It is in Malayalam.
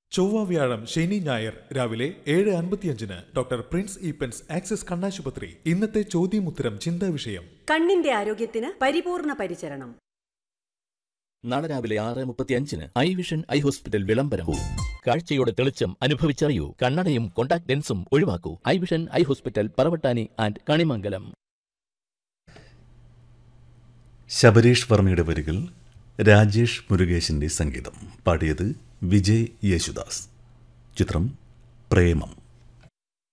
ചൊവ്വ വ്യാഴം ശനി ഞായർ രാവിലെ ഏഴ് അൻപത്തിയഞ്ചിന് ഡോക്ടർ പ്രിൻസ് ഈപ്പൻസ് ആക്സിസ് കണ്ണാശുപത്രി ഇന്നത്തെ ചോദ്യമുത്തരം ചിന്താ വിഷയം കണ്ണിന്റെ ആരോഗ്യത്തിന് പരിപൂർണ പരിചരണം നാളെ രാവിലെ ആറ് മുപ്പത്തിയഞ്ചിന് ഐ വിഷൻ ഐ ഹോസ്പിറ്റൽ വിളംബരവും കാഴ്ചയുടെ തെളിച്ചം അനുഭവിച്ചറിയൂ കണ്ണടയും കോണ്ടാക്ട് ലെൻസും ഒഴിവാക്കൂ eye vision eye hospital Paravattani and Kanimangalam Sabareesh വർമ്മയുടെ വരികൾ രാജേഷ് മുരുകേശിന്റെ സംഗീതം പാടിയത് വിജയ് യേശുദാസ് ചിത്രം പ്രേമം